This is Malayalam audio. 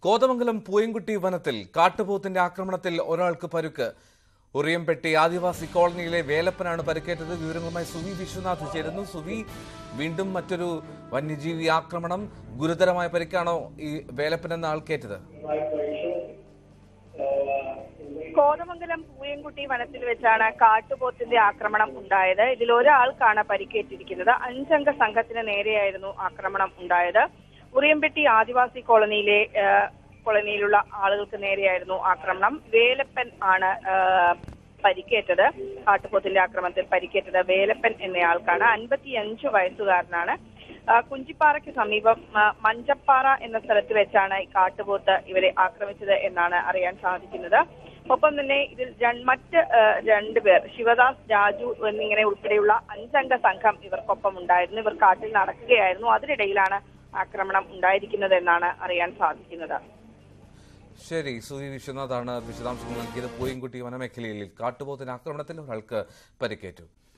കോതമംഗലം പൂയംകുട്ടി വനത്തിൽ കാട്ടുപോത്തിന്റെ ആക്രമണത്തിൽ ഒരാൾക്ക് പരുക്ക് ഉറിയംപെട്ടി ആദിവാസി കോളനിയിലെ വേലപ്പനാണ് പരിക്കേറ്റത് വിവരങ്ങളുമായി സുവി വിശ്വനാഥ് ചേരുന്നു സുവി വീണ്ടും മറ്റൊരു വന്യജീവി ആക്രമണം ഗുരുതരമായ പരിക്കാണോ ഈ വേലപ്പൻ എന്ന ആൾക്കേറ്റത് കോതമംഗലം പൂയംകുട്ടി വനത്തിൽ വെച്ചാണ് കാട്ടുപോത്തിന്റെ ആക്രമണം ഉണ്ടായത് ഇതിൽ ഒരാൾക്കാണ് പരിക്കേറ്റിരിക്കുന്നത് അഞ്ചംഗ സംഘത്തിന് നേരെയായിരുന്നു ആക്രമണം ഉണ്ടായത് ഉറിയംപെട്ടി ആദിവാസി കോളനിയിലെ ആ, കോളനിയിലുള്ള ആളുകൾക്ക് നേരെയായിരുന്നു ആക്രമണം വേലപ്പൻ ആണ് ആ, പരിക്കേറ്റത് കാട്ടുപോത്തിന്റെ ആക്രമണത്തിൽ പരിക്കേറ്റത് വേലപ്പൻ എന്നയാൾക്കാണ് അൻപത്തിയഞ്ച് വയസ്സുകാരനാണ് ആ, കുഞ്ചിപ്പാറയ്ക്ക് സമീപം ആ, മഞ്ചപ്പാറ എന്ന സ്ഥലത്ത് വെച്ചാണ് ഈ കാട്ടുപോത്ത് ഇവരെ ആക്രമിച്ചത് എന്നാണ് അറിയാൻ സാധിക്കുന്നത് ഒപ്പം തന്നെ ഇതിൽ ര- മറ്റ് ആ, രണ്ടുപേർ ശിവദാസ് രാജു എന്നിങ്ങനെ ഉൾപ്പെടെയുള്ള അഞ്ചംഗ സംഘം ഇവർക്കൊപ്പം ഉണ്ടായിരുന്നു ഇവർ കാട്ടിൽ നടക്കുകയായിരുന്നു അതിനിടയിലാണ് ആക്രമണം ഉണ്ടായിരിക്കുന്നത് എന്നാണ് അറിയാൻ സാധിക്കുന്നത് ശരി സുവി വിശ്വനാഥാണ് വിശദാംശങ്ങൾ നൽകിയത് പൂയംകുട്ടി വനമേഖലയിൽ കാട്ടുപോത്തിന്റെ ആക്രമണത്തിൽ ഒരാൾക്ക് പരിക്കേറ്റു